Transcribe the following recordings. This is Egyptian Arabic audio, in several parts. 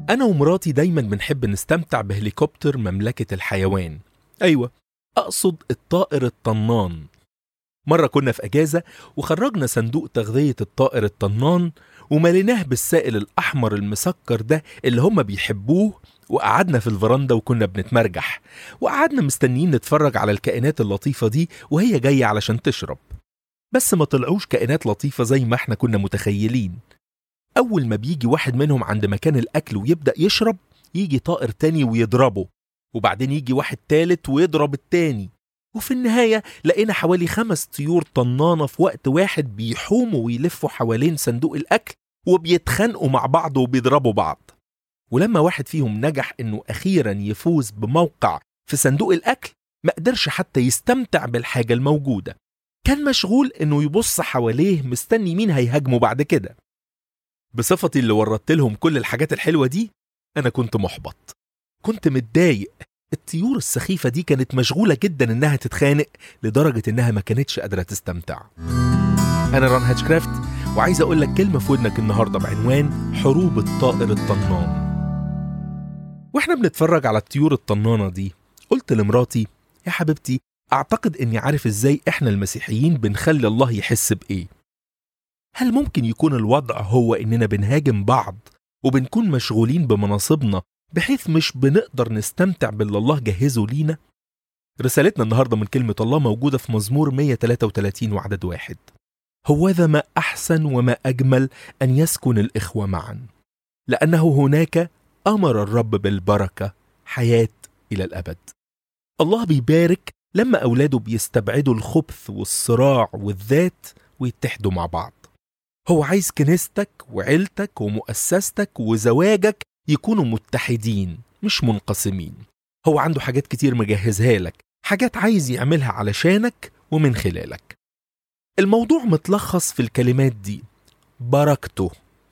أنا ومراتي دايما بنحب نستمتع بهليكوبتر مملكة الحيوان أيوة أقصد الطائر الطنان مرة كنا في أجازة وخرجنا صندوق تغذية الطائر الطنان ومليناه بالسائل الأحمر المسكر ده اللي هم بيحبوه وقعدنا في الفرندا وكنا بنتمرجح وقعدنا مستنيين نتفرج على الكائنات اللطيفة دي وهي جاية علشان تشرب بس ما طلعوش كائنات لطيفة زي ما احنا كنا متخيلين أول ما بيجي واحد منهم عند مكان الأكل ويبدأ يشرب يجي طائر تاني ويضربه وبعدين يجي واحد تالت ويضرب التاني وفي النهاية لقينا حوالي خمس طيور طنانة في وقت واحد بيحوموا ويلفوا حوالين صندوق الأكل وبيتخانقوا مع بعض وبيضربوا بعض ولما واحد فيهم نجح إنه أخيرا يفوز بموقع في صندوق الأكل ما قدرش حتى يستمتع بالحاجة الموجودة كان مشغول إنه يبص حواليه مستني مين هيهاجمه بعد كده بصفتي اللي وردت لهم كل الحاجات الحلوة دي أنا كنت محبط كنت متضايق الطيور السخيفة دي كانت مشغولة جدا إنها تتخانق لدرجة إنها ما كانتش قادرة تستمتع أنا ران هاتشكرافت وعايز أقول لك كلمة في ودنك النهاردة بعنوان حروب الطائر الطنان واحنا بنتفرج على الطيور الطنانة دي قلت لمراتي يا حبيبتي أعتقد إني عارف إزاي إحنا المسيحيين بنخلي الله يحس بإيه هل ممكن يكون الوضع هو إننا بنهاجم بعض وبنكون مشغولين بمناصبنا بحيث مش بنقدر نستمتع باللي الله جهزه لينا؟ رسالتنا النهاردة من كلمة الله موجودة في مزمور 133 وعدد واحد هوذا ما أحسن وما أجمل أن يسكن الإخوة معا لأنه هناك أمر الرب بالبركة حياة إلى الأبد الله بيبارك لما أولاده بيستبعدوا الخبث والصراع والذات ويتحدوا مع بعض هو عايز كنيستك وعيلتك ومؤسستك وزواجك يكونوا متحدين مش منقسمين هو عنده حاجات كتير مجهزها لك حاجات عايز يعملها علشانك ومن خلالك الموضوع متلخص في الكلمات دي بركته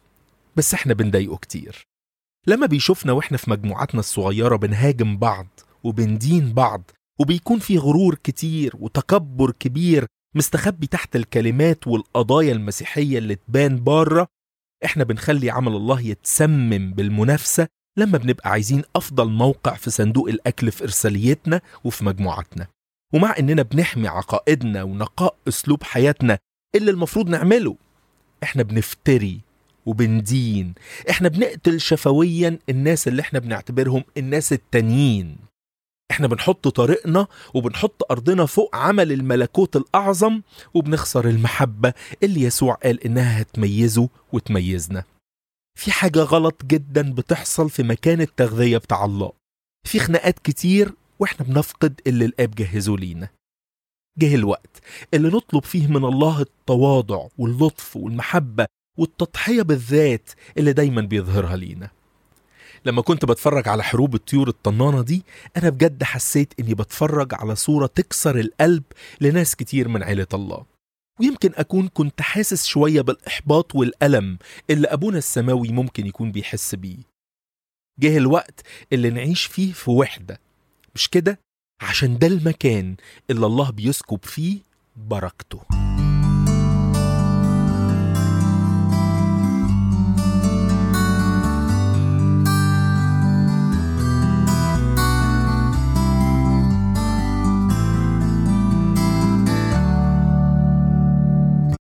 بس احنا بنضايقه كتير لما بيشوفنا واحنا في مجموعاتنا الصغيرة بنهاجم بعض وبندين بعض وبيكون في غرور كتير وتكبر كبير مستخبي تحت الكلمات والقضايا المسيحية اللي تبان بره احنا بنخلي عمل الله يتسمم بالمنافسة لما بنبقى عايزين أفضل موقع في صندوق الأكل في إرساليتنا وفي مجموعاتنا ومع إننا بنحمي عقائدنا ونقاء أسلوب حياتنا اللي المفروض نعمله احنا بنفتري وبندين احنا بنقتل شفويا الناس اللي احنا بنعتبرهم الناس التانيين احنا بنحط طريقنا وبنحط ارضنا فوق عمل الملكوت الاعظم وبنخسر المحبه اللي يسوع قال انها هتميزه وتميزنا في حاجه غلط جدا بتحصل في مكان التغذيه بتاع الله في خناقات كتير واحنا بنفقد اللي الاب جهزه لينا جه الوقت اللي نطلب فيه من الله التواضع واللطف والمحبه والتضحيه بالذات اللي دايما بيظهرها لينا لما كنت بتفرج على حروب الطيور الطنانة دي أنا بجد حسيت إني بتفرج على صورة تكسر القلب لناس كتير من عيلة الله ويمكن أكون كنت حاسس شوية بالإحباط والألم اللي أبونا السماوي ممكن يكون بيحس بيه جه الوقت اللي نعيش فيه في وحدة مش كده؟ عشان ده المكان اللي الله بيسكب فيه بركته